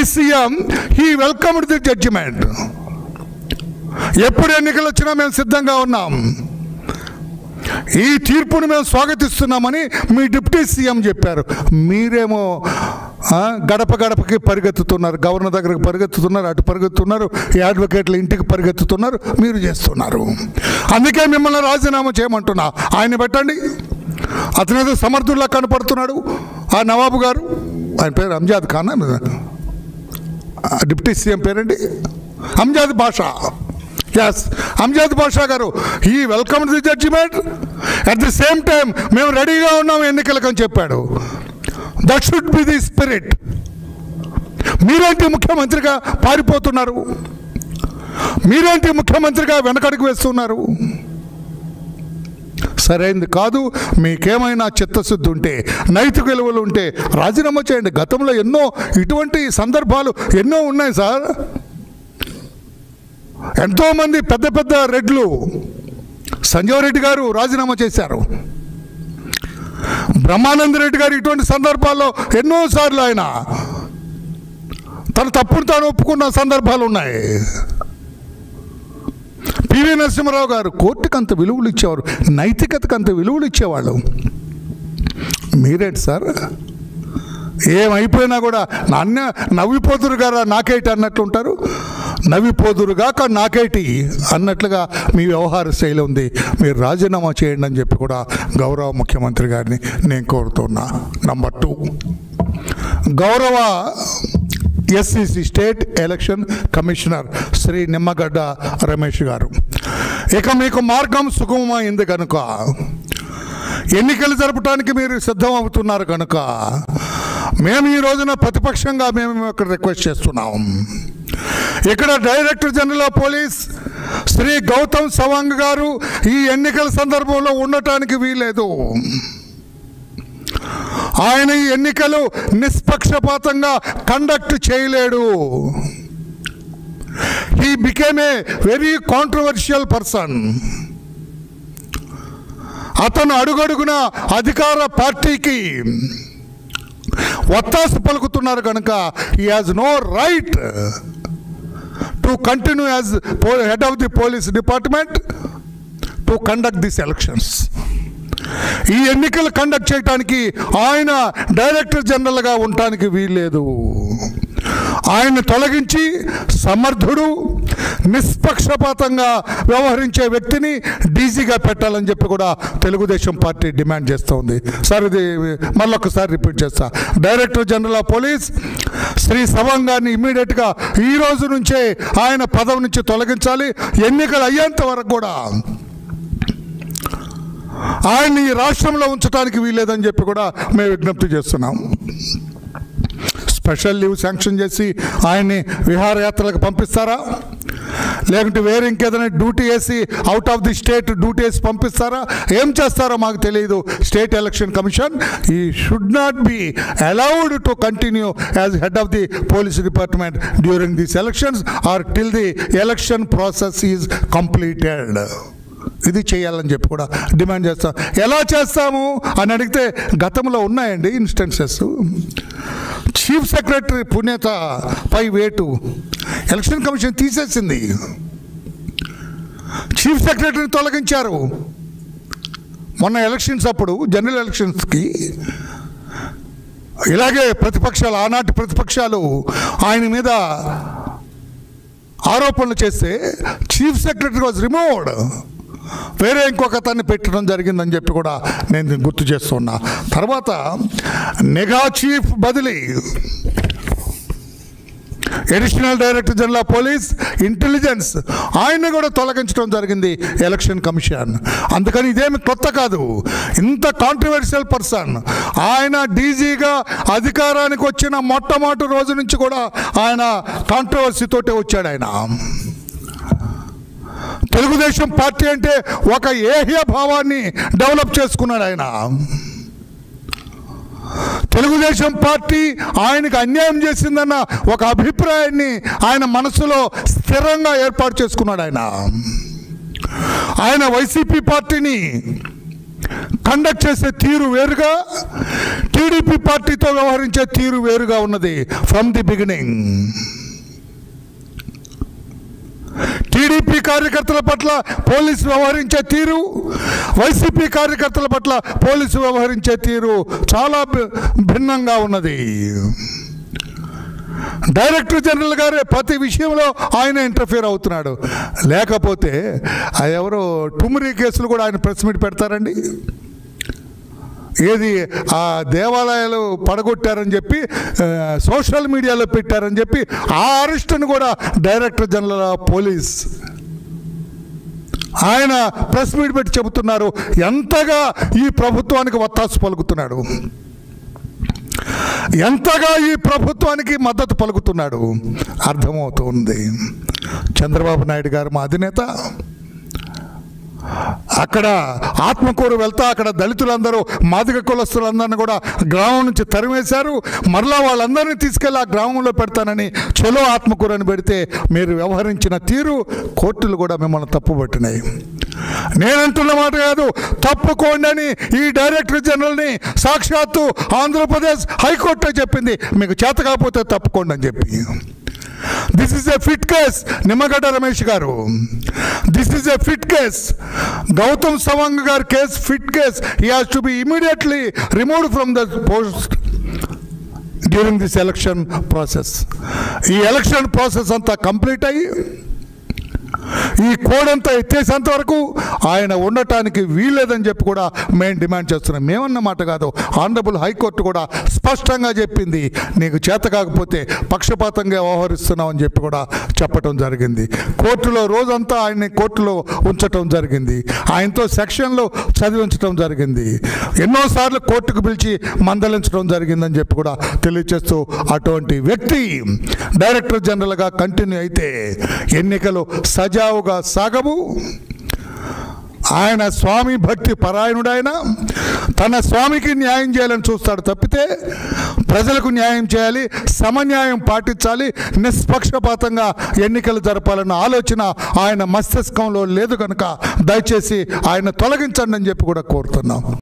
CM he welcomed the judgement ఎప్పుడు ఎన్నికలు వచ్చినా మేము సిద్ధంగా ఉన్నాం ఈ తీర్పును మేము స్వాగతిస్తున్నామని మీ డిప్యూటీ సీఎం చెప్పారు మీరేమో ఆ, గడప గడపకి పరిగెత్తుతున్నారు గవర్నర్ దగ్గరకు పరిగెత్తుతున్నారు అటు పరిగెత్తుతున్నారు ఈ అడ్వకేట్ల ఇంటికి పరిగెత్తుతున్నారు మీరు చేస్తున్నారు అందుకే మిమ్మల్ని రాజీనామా చేయమంటున్నా ఆయన పెట్టండి అతనేదో సమర్థుల్లా కనపడుతున్నాడు ఆ నవాబు గారు ఆయన పేరు అంజాద్ ఖాన్ డిప్యూటీ సీఎం పేరండి అంజాద్ బాషా ఎస్ అంజాద్ బాషా గారు ఈ welcome the judgement at the same time మేము రెడీగా ఉన్నాం ఎన్నికలకు అని చెప్పాడు that should be the spirit మీరేంటి ముఖ్యమంత్రిగా పారిపోతున్నారు మీరేంటి ముఖ్యమంత్రిగా వెనకడుగు వేస్తున్నారు సరైంది కాదు మీకేమైనా చిత్తశుద్ధి ఉంటే నైతిక విలువలు ఉంటే రాజీనామా చేయండి గతంలో ఎన్నో ఇటువంటి సందర్భాలు ఎన్నో ఉన్నాయి సార్ ఎంతోమంది పెద్ద పెద్ద రెడ్లు సంజీవ్ రెడ్డి గారు రాజీనామా చేశారు బ్రహ్మానంద రెడ్డి గారు ఇటువంటి సందర్భాల్లో ఎన్నోసార్లు ఆయన తన తప్పును తాను ఒప్పుకున్న సందర్భాలు ఉన్నాయి పివి నరసింహారావు గారు కోర్టుకు అంత విలువలు ఇచ్చేవారు నైతికతకు అంత విలువలు ఇచ్చేవాళ్ళు మీరేంటి సార్ ఏమైపోయినా కూడా నాన్న నవ్విపోతురు గారా నాకేటి అన్నట్లు ఉంటారు నవ్విపోదురుగాక నాకేటి అన్నట్లుగా మీ వ్యవహార శైలి ఉంది మీరు రాజీనామా చేయండి అని చెప్పి కూడా గౌరవ ముఖ్యమంత్రి గారిని నేను కోరుతున్నా నంబర్ టూ గౌరవ SEC state election commissioner Shri Nimmagadda Ramesh గారు ఇక మీకు మార్గం సుగమమైంది కనుక ఎన్నికలు జరపడానికి మీరు సిద్ధం అవుతున్నారు కనుక మేము ఈ రోజున ప్రతిపక్షంగా మేము ఇక్కడ రిక్వెస్ట్ చేస్తున్నాం ఇక్కడ director general of police Shri Gautam Sawang గారు ఈ ఎన్నికల సందర్భంలో ఉండటానికి వీలేదు ఆయన ఈ ఎన్నికలు నిష్పక్షపాతంగా కండక్ట్ చేయలేడు he became a very controversial person అతను అడుగడుగున అధికార పార్టీకి ఒత్తాసు పలుకుతున్నారు కనుక he has no right to continue as head of the police department to conduct this elections ఈ ఎన్నికలు కండక్ట్ చేయడానికి ఆయన డైరెక్టర్ జనరల్గా ఉండటానికి వీల్లేదు ఆయన తొలగించి సమర్థుడు నిష్పక్షపాతంగా వ్యవహరించే వ్యక్తిని డీజీగా పెట్టాలని చెప్పి కూడా తెలుగుదేశం పార్టీ డిమాండ్ చేస్తోంది సార్ ఇది మళ్ళొకసారి రిపీట్ చేస్తా director general of police Shri Sawang గారిని ఇమ్మీడియట్గా ఈ రోజు నుంచే ఆయన పదవి నుంచి తొలగించాలి ఎన్నికలు అయ్యేంత వరకు కూడా ఆయన్ని ఈ రాష్ట్రంలో ఉంచడానికి వీల్లేదని చెప్పి కూడా మేము విజ్ఞప్తి చేస్తున్నాం స్పెషల్ లీవ్ శాంక్షన్ చేసి ఆయన్ని విహారయాత్రలకు పంపిస్తారా లేకుంటే వేరే ఇంకేదైనా డ్యూటీ వేసి out of the state duty వేసి పంపిస్తారా ఏం చేస్తారో మాకు తెలియదు state election commission he should not be allowed to continue as head of the police department during these elections or till the election process is completed ఇది చేయాలని చెప్పి కూడా డిమాండ్ చేస్తాం ఎలా చేస్తాము అని అడిగితే గతంలో ఉన్నాయండి ఇన్స్టెన్సెస్ చీఫ్ సెక్రటరీ పుణ్యత పై వేటు ఎలక్షన్ కమిషన్ తీసేసింది చీఫ్ సెక్రటరీని తొలగించారు మొన్న ఎలక్షన్స్ అప్పుడు జనరల్ ఎలక్షన్స్కి ఇలాగే ప్రతిపక్షాలు ఆనాటి ప్రతిపక్షాలు ఆయన మీద ఆరోపణలు చేస్తే చీఫ్ సెక్రటరీ వాజ్ రిమూవ్డ్ వేరే ఇంకొక అతన్ని పెట్టడం జరిగిందని చెప్పి కూడా నేను దీన్ని గుర్తు చేస్తున్నా తర్వాత నిఘా చీఫ్ బదిలీ additional director general of police intelligence ఆయన్ని కూడా తొలగించడం జరిగింది ఎలక్షన్ కమిషన్ అందుకని ఇదేమి కొత్త కాదు ఇంత కాంట్రవర్షియల్ పర్సన్ ఆయన డీజీగా అధికారానికి వచ్చిన మొట్టమొదటి రోజు నుంచి కూడా ఆయన కాంట్రవర్సీతోటే వచ్చాడు ఆయన తెలుగుదేశం పార్టీ అంటే ఒక ఏహ్య భావాన్ని డెవలప్ చేసుకున్నాడు ఆయన తెలుగుదేశం పార్టీ ఆయనకు అన్యాయం చేసిందన్న ఒక అభిప్రాయాన్ని ఆయన మనసులో స్థిరంగా ఏర్పాటు చేసుకున్నాడు ఆయన ఆయన వైసీపీ పార్టీని కండక్ట్ చేసే తీరు వేరుగా టీడీపీ పార్టీతో వ్యవహరించే తీరు వేరుగా ఉన్నది ఫ్రమ్ ది బిగినింగ్ టీడీపీ కార్యకర్తల పట్ల పోలీసు వ్యవహరించే తీరు వైసీపీ కార్యకర్తల పట్ల పోలీసు వ్యవహరించే తీరు చాలా భి- భిన్నంగా ఉన్నది డైరెక్టర్ జనరల్ గారే ప్రతి విషయంలో ఆయన ఇంటర్ఫియర్ అవుతున్నాడు లేకపోతే ఆ ఎవరో టుమరీ కేసులు కూడా ఆయన ప్రెస్ మీట్ పెడతారండి ఏది ఆ దేవాలయాలు పడగొట్టారని చెప్పి ఆ, సోషల్ మీడియాలో పెట్టారని చెప్పి ఆ అరెస్ట్ను కూడా డైరెక్టర్ జనరల్ ఆఫ్ పోలీస్ ఆయన ప్రెస్ మీట్ పెట్టి చెబుతున్నారు ఎంతగా ఈ ప్రభుత్వానికి వత్తాసు పలుకుతున్నాడు ఎంతగా ఈ ప్రభుత్వానికి మద్దతు పలుకుతున్నాడు అర్థమవుతుంది చంద్రబాబు నాయుడు గారు మా అధినేత అక్కడ ఆత్మకూరు వెళ్తా అక్కడ దళితులందరూ మాదిగ కులస్తులందరినీ కూడా గ్రామం నుంచి తరిమేశారు మరలా వాళ్ళందరినీ తీసుకెళ్ళి ఆ గ్రామంలో పెడతానని చలో ఆత్మకూరు అని పెడితే మీరు వ్యవహరించిన తీరు కోర్టులు కూడా మిమ్మల్ని తప్పుపట్టినాయి నేనంటున్న మాట కాదు తప్పుకోండి అని ఈ డైరెక్టర్ జనరల్ని సాక్షాత్తు ఆంధ్రప్రదేశ్ హైకోర్టే చెప్పింది మీకు చేత కాకపోతే తప్పుకోండి అని చెప్పి this is a fit case Nimmagadda Ramesh గారు this is a fit case Gautam Sawang గారి case fit case he has to be immediately removed from the post during this election process ఈ ఎలక్షన్ ప్రాసెస్ అంతా కంప్లీట్ అయ్యి ఈ కోడంతా ఎత్తేసేంత వరకు ఆయన ఉండటానికి వీల్లేదని చెప్పి కూడా మేము డిమాండ్ చేస్తున్నాం మేమన్న మాట కాదు ఆనరబుల్ హైకోర్టు కూడా స్పష్టంగా చెప్పింది నీకు చేత కాకపోతే పక్షపాతంగా వ్యవహరిస్తున్నావు అని చెప్పి కూడా చెప్పటం జరిగింది కోర్టులో రోజంతా ఆయన్ని కోర్టులో ఉంచటం జరిగింది ఆయనతో సెక్షన్లో చదివించడం జరిగింది ఎన్నోసార్లు కోర్టుకు పిలిచి మందలించడం జరిగిందని చెప్పి కూడా తెలియచేస్తూ అటువంటి వ్యక్తి డైరెక్టర్ జనరల్గా కంటిన్యూ అయితే ఎన్నికలు సజావుగా సాగవు ఆయన స్వామి భక్తి పరాయణుడైన తన స్వామికి న్యాయం చేయాలని చూస్తాడు తప్పితే ప్రజలకు న్యాయం చేయాలి సమన్యాయం పాటించాలి నిష్పక్షపాతంగా ఎన్నికలు జరపాలన్న ఆలోచన ఆయన మస్తిష్కంలో లేదు కనుక దయచేసి ఆయన తొలగించండి అని చెప్పి కూడా కోరుతున్నాం